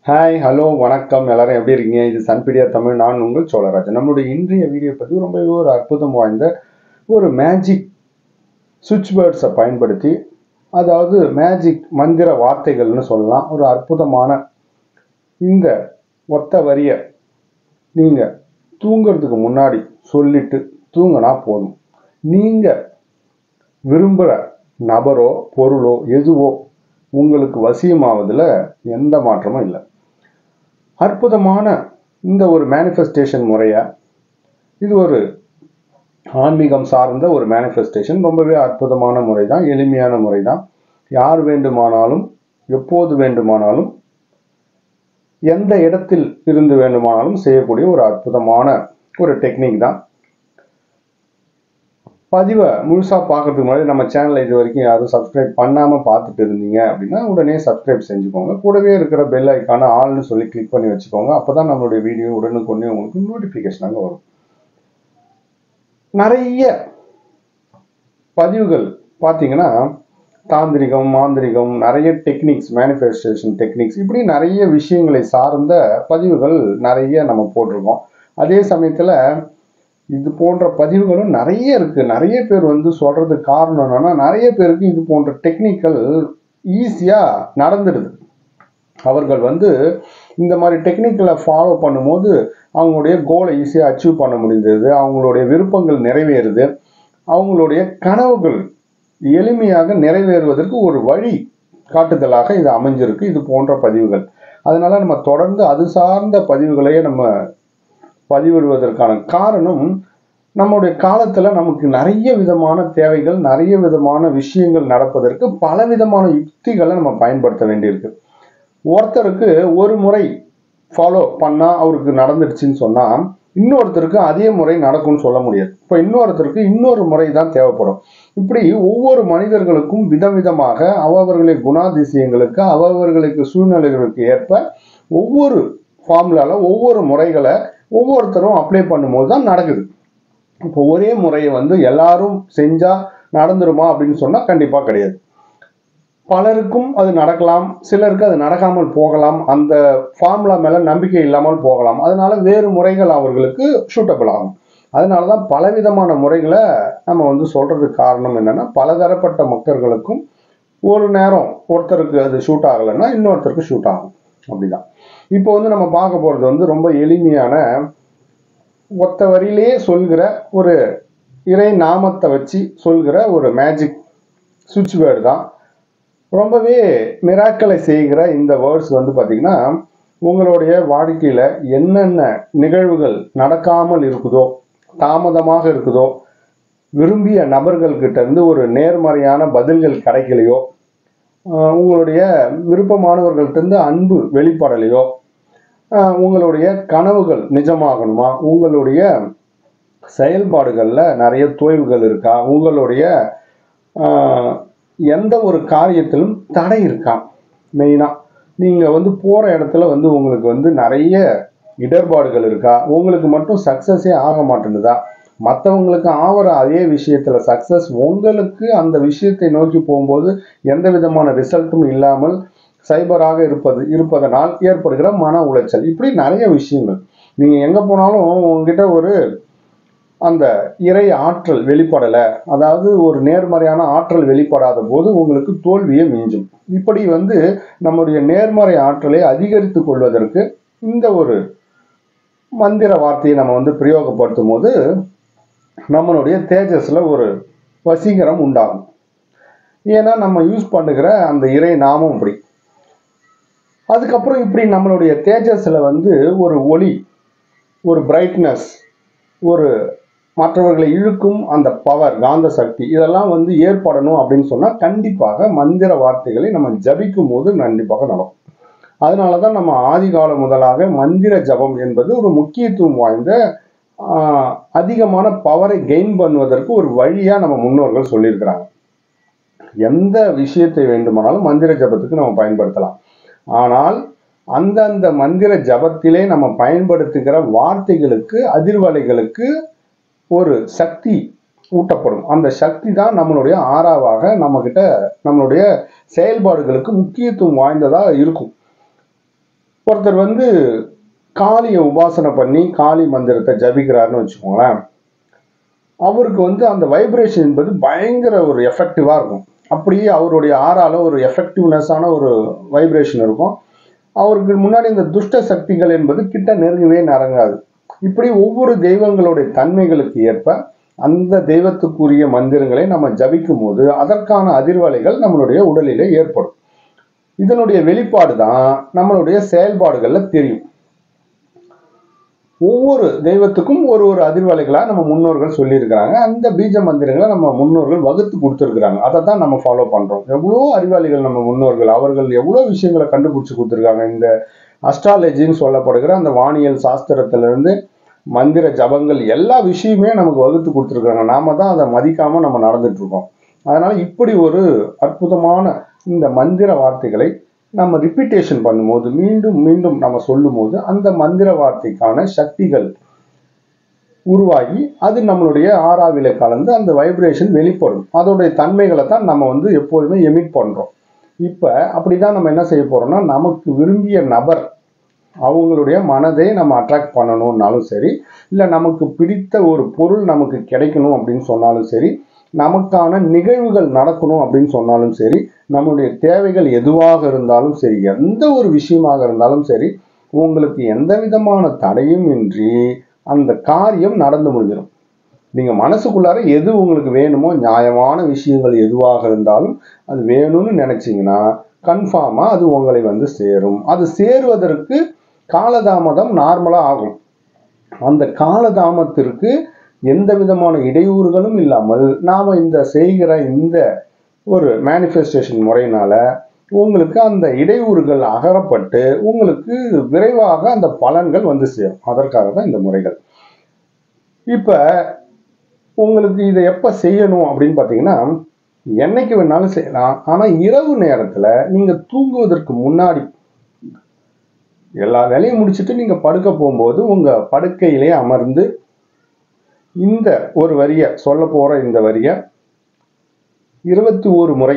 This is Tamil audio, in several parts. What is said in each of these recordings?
ஹாய் ஹலோ வணக்கம் எல்லாரும் எப்படி இருக்கீங்க இது சன்பீடியா தமிழ் நான் உங்கள் சோழராஜன் நம்மளுடைய இன்றைய வீடியோ பற்றி ரொம்பவே ஒரு அற்புதம் வாய்ந்த ஒரு மேஜிக் சுவிட்ச் வேர்ட்ஸை பயன்படுத்தி அதாவது மேஜிக் மந்திர வார்த்தைகள்னு சொல்லலாம் ஒரு அற்புதமான இந்த ஒத்த வரியை நீங்கள் தூங்குறதுக்கு முன்னாடி சொல்லிட்டு தூங்கினா போதும் நீங்கள் விரும்புகிற நபரோ பொருளோ எதுவோ உங்களுக்கு வசியமாவதில் எந்த மாற்றமும் இல்லை அற்புதமான இந்த ஒரு மேனிஃபெஸ்டேஷன் முறையை இது ஒரு ஆன்மீகம் சார்ந்த ஒரு மேனிஃபெஸ்டேஷன் ரொம்பவே அற்புதமான முறை தான் எளிமையான முறை தான் யார் வேண்டுமானாலும் எப்போது வேண்டுமானாலும் எந்த இடத்தில் இருந்து வேண்டுமானாலும் செய்யக்கூடிய ஒரு அற்புதமான ஒரு டெக்னிக் தான் பதிவை முழுசாக பார்க்கறதுக்கு முன்னாடி நம்ம சேனலை இது வரைக்கும் யாரும் சப்ஸ்கிரைப் பண்ணாமல் பார்த்துட்டு இருந்தீங்க அப்படின்னா உடனே சப்ஸ்கிரைப் செஞ்சுக்கோங்க கூடவே இருக்கிற பெல் ஐக்கான ஆல்னு சொல்லி கிளிக் பண்ணி வச்சுக்கோங்க அப்போ தான் நம்மளுடைய வீடியோ உடனுக்குடனே உங்களுக்கு நோட்டிஃபிகேஷனாக வரும் நிறைய பதிவுகள் பார்த்தீங்கன்னா தாந்திரிகம் மாந்திரிகம் நிறைய டெக்னிக்ஸ் மேனிஃபெஸ்டேஷன் டெக்னிக்ஸ் இப்படி நிறைய விஷயங்களை சார்ந்த பதிவுகள் நிறைய நம்ம போட்டிருக்கோம் அதே சமயத்தில் இது போன்ற பதிவுகளும் நிறைய இருக்கு நிறைய பேர் வந்து சொல்றதுக்கு காரணம் என்னன்னா நிறைய பேருக்கு இது போன்ற டெக்னிக்கல் ஈஸியா நடந்துடுது அவர்கள் வந்து இந்த மாதிரி டெக்னிக்கலை ஃபாலோ பண்ணும்போது அவங்களுடைய கோலை ஈஸியாக அச்சீவ் பண்ண முடிந்தது அவங்களுடைய விருப்பங்கள் நிறைவேறுது அவங்களுடைய கனவுகள் எளிமையாக நிறைவேறுவதற்கு ஒரு வழி காட்டுதலாக இது அமைஞ்சிருக்கு இது போன்ற பதிவுகள் அதனால நம்ம தொடர்ந்து அது சார்ந்த பதிவுகளையே நம்ம பதிவிடுவதற்கான காரணம் நம்முடைய காலத்தில் நமக்கு நிறைய விதமான தேவைகள் நிறைய விதமான விஷயங்கள் நடப்பதற்கு பல விதமான யுக்திகளை நம்ம பயன்படுத்த வேண்டியிருக்கு ஒருத்தருக்கு ஒரு முறை ஃபாலோ பண்ணால் அவருக்கு நடந்துடுச்சுன்னு சொன்னால் இன்னொருத்தருக்கு அதே முறை நடக்கும்னு சொல்ல முடியாது இப்போ இன்னொருத்தருக்கு இன்னொரு முறை தான் தேவைப்படும் இப்படி ஒவ்வொரு மனிதர்களுக்கும் விதவிதமாக அவர்களுடைய குணாதிசயங்களுக்கு அவர்களுக்கு சூழ்நிலைகளுக்கு ஏற்ப ஒவ்வொரு ஃபார்முலால ஒவ்வொரு முறைகளை ஒவ்வொருத்தரும் அப்ளை பண்ணும்போது தான் நடக்குது இப்போ ஒரே முறையை வந்து எல்லாரும் செஞ்சா நடந்துருமா அப்படின்னு சொன்னா கண்டிப்பா கிடையாது பலருக்கும் அது நடக்கலாம் சிலருக்கு அது நடக்காமல் போகலாம் அந்த ஃபார்முலா மேல நம்பிக்கை இல்லாமல் போகலாம் அதனால வேறு முறைகள் அவர்களுக்கு சூட்டபிள் ஆகும் அதனால தான் பலவிதமான முறைகளை நம்ம வந்து சொல்றதுக்கு காரணம் என்னன்னா பலதரப்பட்ட மக்களுக்கும் ஒரு நேரம் ஒருத்தருக்கு அது ஷூட் ஆகலைன்னா இன்னொருத்தருக்கு ஷூட் ஆகும் அப்படிதான் இப்போ வந்து நம்ம பார்க்க போறது வந்து ரொம்ப எளிமையான ஒத்த வரியிலேயே சொல்கிற ஒரு இறை நாமத்தை வச்சு சொல்கிற ஒரு மேஜிக் சுவிட்ச் வேர்டு தான் ரொம்பவே மிராக்களை செய்கிற இந்த வேர்ட்ஸ் வந்து பார்த்தீங்கன்னா உங்களுடைய வாழ்க்கையில் என்னென்ன நிகழ்வுகள் நடக்காமல் இருக்குதோ தாமதமாக இருக்குதோ விரும்பிய நபர்கள்கிட்ட இருந்து ஒரு நேர்மறையான பதில்கள் கிடைக்கலையோ உங்களுடைய விருப்பமானவர்கள்ட்ட அன்பு வெளிப்படலையோ உங்களுடைய கனவுகள் நிஜமாகணுமா உங்களுடைய செயல்பாடுகளில் நிறைய தொய்வுகள் இருக்கா உங்களுடைய எந்த ஒரு காரியத்திலும் தடை இருக்கா மெயினாக நீங்கள் வந்து போகிற இடத்துல வந்து உங்களுக்கு வந்து நிறைய இடர்பாடுகள் இருக்கா உங்களுக்கு மட்டும் சக்ஸஸே ஆக மாட்டேங்குதா மற்றவங்களுக்கு ஆகிற அதே விஷயத்தில் சக்ஸஸ் உங்களுக்கு அந்த விஷயத்தை நோக்கி போகும்போது எந்த விதமான ரிசல்ட்டும் இல்லாமல் சைபராக இருப்பது இருப்பதனால் ஏற்படுகிற மன உளைச்சல் இப்படி நிறைய விஷயங்கள் நீங்கள் எங்கே போனாலும் உங்ககிட்ட ஒரு அந்த இறை ஆற்றல் வெளிப்படலை அதாவது ஒரு நேர்மறையான ஆற்றல் வெளிப்படாத போது உங்களுக்கு தோல்வியை மிஞ்சும் இப்படி வந்து நம்முடைய நேர்மறை ஆற்றலை அதிகரித்து கொள்வதற்கு இந்த ஒரு மந்திர வார்த்தையை நம்ம வந்து பிரயோகப்படுத்தும் போது நம்மளுடைய தேஜஸில் ஒரு வசீகரம் உண்டாகும் ஏன்னா நம்ம யூஸ் பண்ணுகிற அந்த இறை நாமம் இப்படி அதுக்கப்புறம் இப்படி நம்மளுடைய தேஜஸில் வந்து ஒரு ஒளி ஒரு பிரைட்னஸ் ஒரு மற்றவர்களை இழுக்கும் அந்த பவர் காந்த சக்தி இதெல்லாம் வந்து ஏற்படணும் அப்படின்னு சொன்னால் கண்டிப்பாக மந்திர வார்த்தைகளை நம்ம ஜபிக்கும் போது கண்டிப்பாக நடக்கும் அதனால தான் நம்ம ஆதி காலம் முதலாக மந்திர ஜபம் என்பது ஒரு முக்கியத்துவம் வாய்ந்த அதிகமான பவரை கெயின் பண்ணுவதற்கு ஒரு வழியாக நம்ம முன்னோர்கள் சொல்லியிருக்கிறாங்க எந்த விஷயத்தை வேண்டுமானாலும் மந்திர ஜபத்துக்கு நம்ம பயன்படுத்தலாம் ஆனால் அந்தந்த மந்திர ஜபத்திலே நம்ம பயன்படுத்துகிற வார்த்தைகளுக்கு அதிர்வலைகளுக்கு ஒரு சக்தி ஊட்டப்படும் அந்த சக்தி தான் நம்மளுடைய ஆறாவாக நம்மக்கிட்ட நம்மளுடைய செயல்பாடுகளுக்கு முக்கியத்துவம் வாய்ந்ததாக இருக்கும் ஒருத்தர் வந்து காளியை உபாசனை பண்ணி காளி மந்திரத்தை ஜபிக்கிறாருன்னு வச்சுக்கோங்களேன் அவருக்கு வந்து அந்த வைப்ரேஷன் என்பது பயங்கர ஒரு எஃபெக்டிவாக இருக்கும் அப்படியே அவருடைய ஆறால ஒரு எஃபெக்டிவ்னஸான ஒரு வைப்ரேஷன் இருக்கும் அவருக்கு முன்னாடி இந்த துஷ்ட சக்திகள் என்பது கிட்ட நெருங்கவே நெருங்காது இப்படி ஒவ்வொரு தெய்வங்களுடைய தன்மைகளுக்கு ஏற்ப அந்த தெய்வத்துக்குரிய மந்திரங்களை நம்ம ஜபிக்கும் போது அதற்கான அதிர்வலைகள் நம்மளுடைய உடலிலே ஏற்படும் இதனுடைய வெளிப்பாடு தான் நம்மளுடைய செயல்பாடுகள்ல தெரியும் ஒவ்வொரு தெய்வத்துக்கும் ஒரு ஒரு அதிர்வலைகளாக நம்ம முன்னோர்கள் சொல்லியிருக்கிறாங்க அந்த பீஜ மந்திரங்களை நம்ம முன்னோர்கள் வகுத்து கொடுத்துருக்குறாங்க அதை தான் நம்ம ஃபாலோ பண்ணுறோம் எவ்வளோ அறிவாளிகள் நம்ம முன்னோர்கள் அவர்கள் எவ்வளோ விஷயங்களை கண்டுபிடிச்சி கொடுத்துருக்காங்க இந்த அஸ்ட்ராலஜின்னு சொல்லப்படுகிற அந்த வானியல் சாஸ்திரத்திலிருந்து மந்திர ஜபங்கள் எல்லா விஷயமே நமக்கு வகுத்து கொடுத்துருக்காங்க நாம தான் அதை மதிக்காமல் நம்ம நடந்துட்டு இருக்கோம் அதனால இப்படி ஒரு அற்புதமான இந்த மந்திர வார்த்தைகளை நம்ம ரிப்பீட்டேஷன் பண்ணும்போது மீண்டும் மீண்டும் நம்ம சொல்லும்போது அந்த மந்திர வார்த்தைக்கான சக்திகள் உருவாகி அது நம்மளுடைய ஆறாவில கலந்து அந்த வைப்ரேஷன் வெளிப்படும் அதோடைய தன்மைகளை தான் நம்ம வந்து எப்போதுமே எமிட் பண்றோம் இப்போ அப்படிதான் நம்ம என்ன செய்ய போறோம்னா நமக்கு விரும்பிய நபர் அவங்களுடைய மனதை நம்ம அட்ராக்ட் பண்ணணும்னாலும் சரி இல்லை நமக்கு பிடித்த ஒரு பொருள் நமக்கு கிடைக்கணும் அப்படின்னு சொன்னாலும் சரி நமக்கான நிகழ்வுகள் நடக்கணும் அப்படின்னு சொன்னாலும் சரி நம்முடைய தேவைகள் எதுவாக இருந்தாலும் சரி எந்த ஒரு விஷயமாக இருந்தாலும் சரி உங்களுக்கு எந்த விதமான தடையும் இன்றி அந்த காரியம் நடந்து முடிஞ்சிடும் நீங்க மனசுக்குள்ளார எது உங்களுக்கு வேணுமோ நியாயமான விஷயங்கள் எதுவாக இருந்தாலும் அது வேணும்னு நினைச்சீங்கன்னா கன்ஃபார்மா அது உங்களை வந்து சேரும் அது சேருவதற்கு காலதாமதம் நார்மலா ஆகும் அந்த காலதாமத்திற்கு எந்த விதமான இடையூறுகளும் இல்லாமல் நாம இந்த செய்கிற இந்த ஒரு மேனிஃபெஸ்டேஷன் முறையினால உங்களுக்கு அந்த இடையூறுகள் அகறப்பட்டு உங்களுக்கு விரைவாக அந்த பலன்கள் வந்து சேரும் அதற்காக தான் இந்த முறைகள் இப்ப உங்களுக்கு இதை எப்ப செய்யணும் அப்படின்னு பார்த்தீங்கன்னா என்னைக்கு வேணாலும் செய்யலாம் ஆனா இரவு நேரத்துல நீங்க தூங்குவதற்கு முன்னாடி எல்லா வேலையும் முடிச்சுட்டு நீங்க படுக்க போகும்போது உங்க படுக்கையிலே அமர்ந்து இந்த ஒரு வரிய சொல்ல போற இந்த வரிய இருபத்தி ஒரு முறை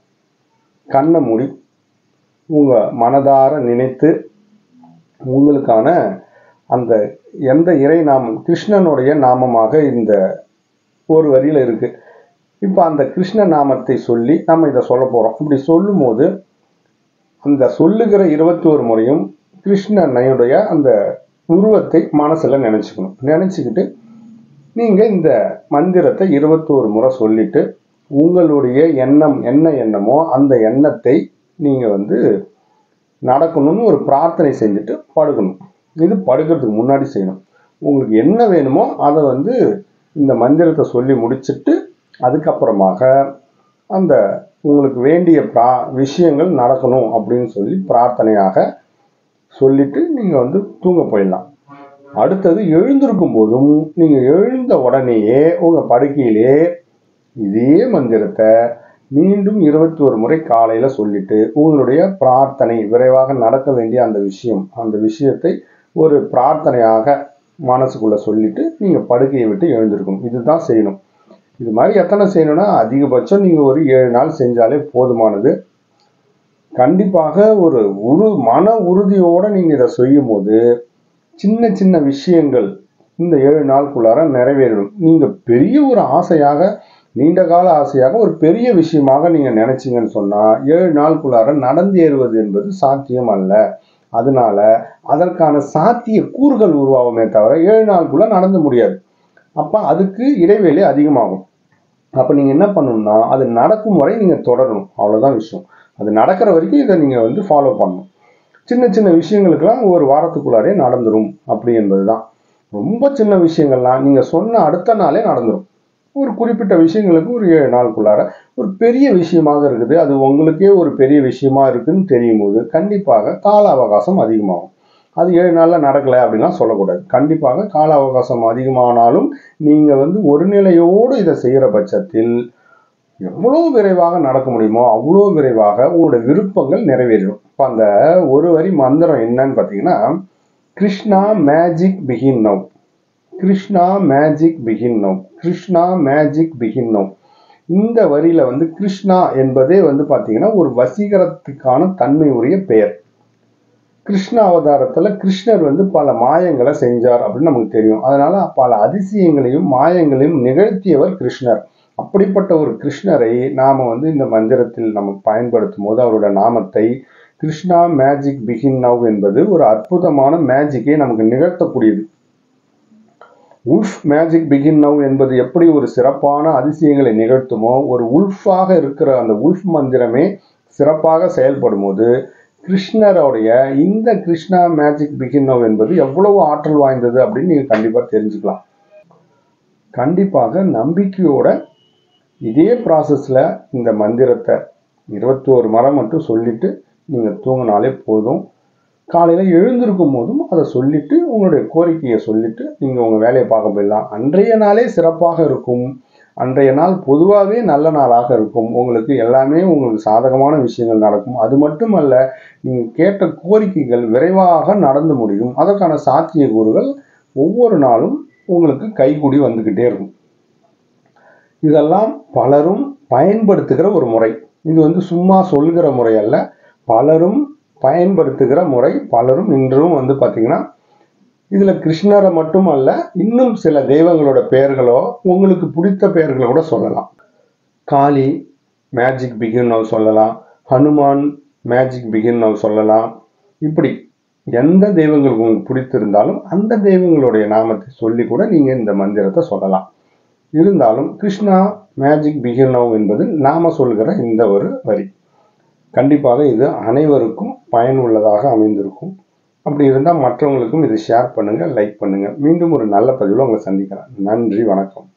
கண்ணை மூடி உங்க மனதார நினைத்து உங்களுக்கான அந்த எந்த இறை நாமம் கிருஷ்ணனுடைய நாமமாக இந்த ஒரு வரியில இருக்கு இப்போ அந்த கிருஷ்ண நாமத்தை சொல்லி நம்ம இதை சொல்ல போறோம் இப்படி சொல்லும்போது அந்த சொல்லுகிற இருபத்தி ஒரு முறையும் கிருஷ்ணனுடைய அந்த உருவத்தை மனசுல நினைச்சுக்கணும் நினைச்சுக்கிட்டு நீங்க இந்த மந்திரத்தை இருபத்தோரு முறை சொல்லிட்டு உங்களுடைய எண்ணம் என்ன எண்ணமோ அந்த எண்ணத்தை நீங்க வந்து நடக்கணும்னு ஒரு பிரார்த்தனை செஞ்சுட்டு படுக்கணும் இது படுக்கிறதுக்கு முன்னாடி செய்யணும் உங்களுக்கு என்ன வேணுமோ அதை வந்து இந்த மந்திரத்தை சொல்லி முடிச்சிட்டு அதுக்கப்புறமாக அந்த உங்களுக்கு வேண்டிய பிரா விஷயங்கள் நடக்கணும் அப்படின்னு சொல்லி பிரார்த்தனையாக சொல்லிட்டு நீங்கள் வந்து தூங்க போயிடலாம் அடுத்தது எழுந்திருக்கும் போதும் நீங்கள் எழுந்த உடனேயே உங்கள் படுக்கையிலே இதே மந்திரத்தை மீண்டும் இருபத்தி ஒரு முறை காலையில் சொல்லிட்டு உங்களுடைய பிரார்த்தனை விரைவாக நடக்க வேண்டிய அந்த விஷயம் அந்த விஷயத்தை ஒரு பிரார்த்தனையாக மனசுக்குள்ள சொல்லிட்டு நீங்கள் படுக்கையை விட்டு எழுந்திருக்கணும் இதுதான் செய்யணும் இது மாதிரி எத்தனை செய்யணும்னா அதிகபட்சம் நீங்கள் ஒரு ஏழு நாள் செஞ்சாலே போதுமானது கண்டிப்பாக ஒரு உரு மன உறுதியோடு நீங்கள் இதை செய்யும் போது சின்ன சின்ன விஷயங்கள் இந்த ஏழு நாளுக்குள்ளார நிறைவேறும் நீங்கள் பெரிய ஒரு ஆசையாக நீண்ட கால ஆசையாக ஒரு பெரிய விஷயமாக நீங்கள் நினைச்சீங்கன்னு சொன்னால் ஏழு நாளுக்குள்ளார நடந்தேறுவது என்பது சாத்தியம் அல்ல அதனால அதற்கான சாத்திய கூறுகள் உருவாகுமே தவிர ஏழு நாளுக்குள்ள நடந்து முடியாது அப்போ அதுக்கு இடைவெளி அதிகமாகும் அப்போ நீங்கள் என்ன பண்ணணும்னா அது நடக்கும் வரை நீங்கள் தொடரணும் அவ்வளோதான் விஷயம் அது நடக்கிற வரைக்கும் இதை நீங்கள் வந்து ஃபாலோ பண்ணணும் சின்ன சின்ன விஷயங்களுக்கெல்லாம் ஒரு வாரத்துக்குள்ளாரே நடந்துரும் அப்படி என்பது தான் ரொம்ப சின்ன விஷயங்கள்லாம் நீங்கள் சொன்ன அடுத்த நாளே நடந்துரும் ஒரு குறிப்பிட்ட விஷயங்களுக்கு ஒரு ஏழு நாளுக்குள்ளார ஒரு பெரிய விஷயமாக இருக்குது அது உங்களுக்கே ஒரு பெரிய விஷயமா இருக்குன்னு தெரியும் போது கண்டிப்பாக கால அவகாசம் அதிகமாகும் அது ஏழு நாளில் நடக்கலை அப்படின்லாம் சொல்லக்கூடாது கண்டிப்பாக கால அவகாசம் அதிகமானாலும் நீங்கள் வந்து ஒரு நிலையோடு இதை செய்கிற பட்சத்தில் எவ்வளோ விரைவாக நடக்க முடியுமோ அவ்வளோ விரைவாக உங்களோட விருப்பங்கள் நிறைவேறும் இப்போ அந்த ஒரு வரி மந்திரம் என்னன்னு பார்த்தீங்கன்னா Krishna magic begin now Krishna magic begin now Krishna magic begin now இந்த வரியில வந்து கிருஷ்ணா என்பதே வந்து பார்த்தீங்கன்னா ஒரு வசீகரத்துக்கான தன்மை உரிய பெயர் கிருஷ்ண அவதாரத்துல கிருஷ்ணர் வந்து பல மாயங்களை செஞ்சார் அப்படின்னு நமக்கு தெரியும் அதனால பல அதிசயங்களையும் மாயங்களையும் நிகழ்த்தியவர் கிருஷ்ணர் அப்படிப்பட்ட ஒரு கிருஷ்ணரை நாம வந்து இந்த மந்திரத்தில் நம்ம பயன்படுத்தும் போது அவரோட நாமத்தை கிருஷ்ணா மேஜிக் பிகின் நவ் என்பது ஒரு அற்புதமான மேஜிக்கை நமக்கு நிகழ்த்தக்கூடியது உல்ஃப் மேஜிக் பிகின் நவ் என்பது எப்படி ஒரு சிறப்பான அதிசயங்களை நிகழ்த்துமோ ஒரு உல்ஃபாக இருக்கிற அந்த உல்ஃப் மந்திரமே சிறப்பாக செயல்படும் போது கிருஷ்ணருடைய இந்த கிருஷ்ணா மேஜிக் பிகின் நவ் என்பது எவ்வளவு ஆற்றல் வாய்ந்தது அப்படின்னு நீங்கள் கண்டிப்பாக தெரிஞ்சுக்கலாம் கண்டிப்பாக நம்பிக்கையோட இதே ப்ராசஸில் இந்த மந்திரத்தை இருபத்தோரு மரம் மட்டும் சொல்லிட்டு நீங்கள் தூங்கினாலே போதும் காலையில் எழுந்திருக்கும் போதும் அதை சொல்லிட்டு உங்களுடைய கோரிக்கையை சொல்லிட்டு நீங்கள் உங்கள் வேலையை பார்க்க போயிடலாம் அன்றைய நாளே சிறப்பாக இருக்கும் அன்றைய நாள் பொதுவாகவே நல்ல நாளாக இருக்கும் உங்களுக்கு எல்லாமே உங்களுக்கு சாதகமான விஷயங்கள் நடக்கும் அது மட்டுமல்ல நீங்கள் கேட்ட கோரிக்கைகள் விரைவாக நடந்து முடியும் அதற்கான சாத்தியக்கூறுகள் ஒவ்வொரு நாளும் உங்களுக்கு கைகூடி வந்துக்கிட்டே இருக்கும் இதெல்லாம் பலரும் பயன்படுத்துகிற ஒரு முறை இது வந்து சும்மா சொல்கிற முறை அல்ல பலரும் பயன்படுத்துகிற முறை பலரும் இன்றும் வந்து பார்த்தீங்கன்னா இதில் கிருஷ்ணரை மட்டும் அல்ல இன்னும் சில தெய்வங்களோட பெயர்களோ உங்களுக்கு பிடித்த பெயர்களை கூட சொல்லலாம் காளி மேஜிக் பிகின் நவ் சொல்லலாம் ஹனுமான் மேஜிக் பிகின் நவ் சொல்லலாம் இப்படி எந்த தெய்வங்களுக்கு உங்களுக்கு பிடித்திருந்தாலும் அந்த தெய்வங்களுடைய நாமத்தை சொல்லி கூட நீங்கள் இந்த மந்திரத்தை சொல்லலாம் இருந்தாலும் கிருஷ்ணா மேஜிக் பிகின் நவ் என்பது நாம சொல்கிற இந்த ஒரு வரி கண்டிப்பாக இது அனைவருக்கும் பயனுள்ளதாக அமைந்திருக்கும் அப்படி இருந்தால் மற்றவங்களுக்கும் இதை ஷேர் பண்ணுங்கள் லைக் பண்ணுங்கள் மீண்டும் ஒரு நல்ல பதிவில் உங்களை சந்திக்கிறேன் நன்றி வணக்கம்